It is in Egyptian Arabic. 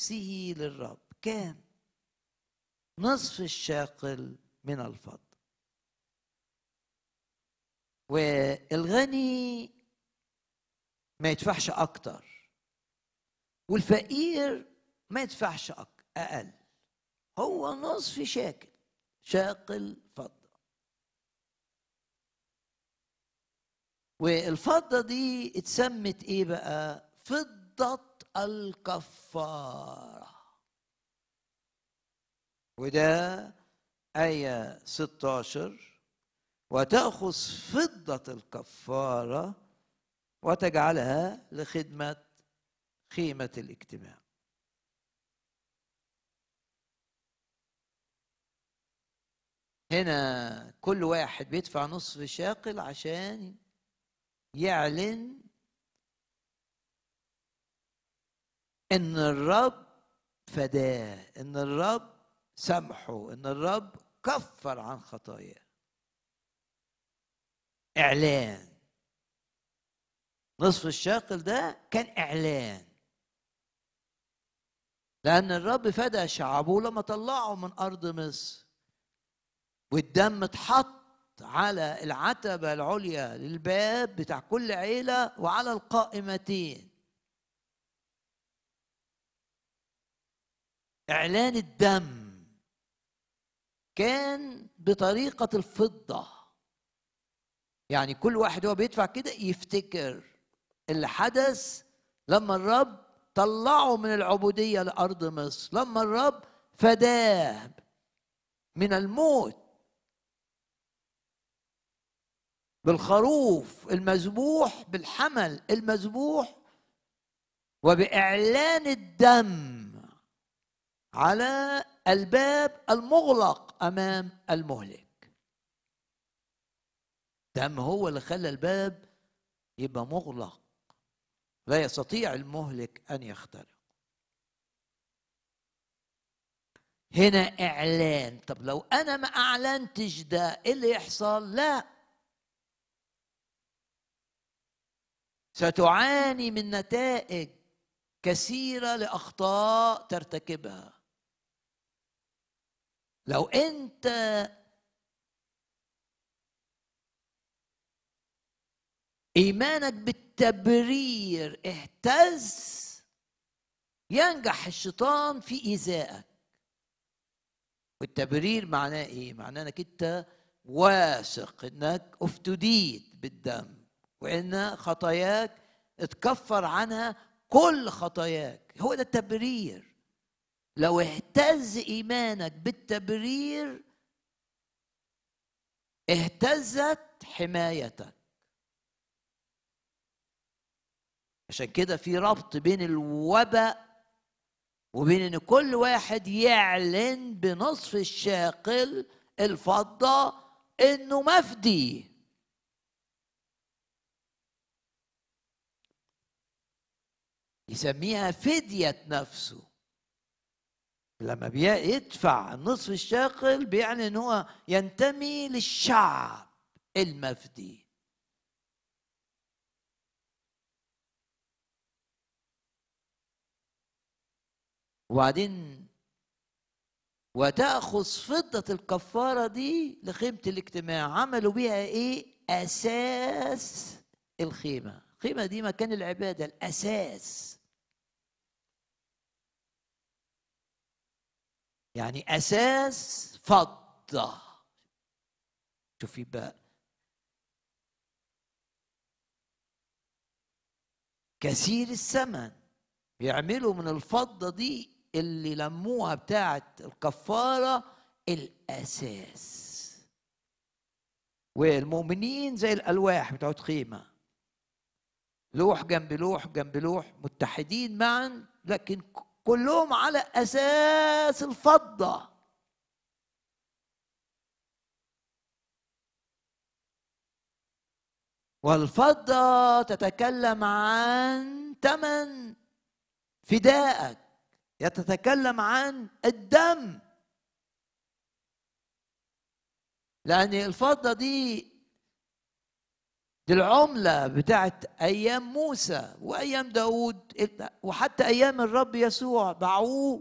نفسه للرب كام نصف الشاقل من الفضة والغني ما يدفعش أكتر والفقير ما يدفعش أقل هو نصف شاكل شاقل فضة والفضة دي اتسمت ايه بقى فضة الكفارة وده آية 16 وتأخذ فضة الكفارة وتجعلها لخدمة خيمة الاجتماع هنا كل واحد بيدفع نصف شاقل عشان يعلن ان الرب فداه ان الرب سامحه ان الرب كفر عن خطاياه اعلان نصف الشاقل ده كان اعلان لان الرب فدى شعبه لما طلعه من ارض مصر والدم اتحط على العتبه العليا للباب بتاع كل عيله وعلى القائمتين اعلان الدم كان بطريقه الفضه يعني كل واحد هو بيدفع كده يفتكر اللي حدث لما الرب طلعه من العبوديه لارض مصر لما الرب فداه من الموت بالخروف المذبوح بالحمل المذبوح وباعلان الدم على الباب المغلق امام المهلك دم هو اللي خلى الباب يبقى مغلق لا يستطيع المهلك ان يخترق هنا اعلان طب لو انا ما اعلنتش ده ايه اللي يحصل لا ستعاني من نتائج كثيره لاخطاء ترتكبها لو انت ايمانك بالتبرير اهتز ينجح الشيطان في ايذائك والتبرير معناه ايه معناه انك انت واثق انك افتديت بالدم وان خطاياك اتكفر عنها كل خطاياك هو ده التبرير لو اهتز ايمانك بالتبرير اهتزت حمايتك عشان كده في ربط بين الوباء وبين ان كل واحد يعلن بنصف الشاقل الفضه انه مفدي يسميها فدية نفسه لما بيدفع النصف الشاقل بيعني ان هو ينتمي للشعب المفدي وبعدين وتأخذ فضة الكفارة دي لخيمة الاجتماع عملوا بيها ايه أساس الخيمة الخيمة دي مكان العبادة الأساس يعني أساس فضة شوفي بقى كثير الثمن يعملوا من الفضة دي اللي لموها بتاعت الكفارة الأساس والمؤمنين زي الألواح بتاعت خيمة لوح جنب لوح جنب لوح متحدين معا لكن كلهم على اساس الفضه والفضه تتكلم عن ثمن فدائك يتتكلم عن الدم لان الفضه دي دي العملة بتاعت أيام موسى وأيام داود وحتى أيام الرب يسوع باعوه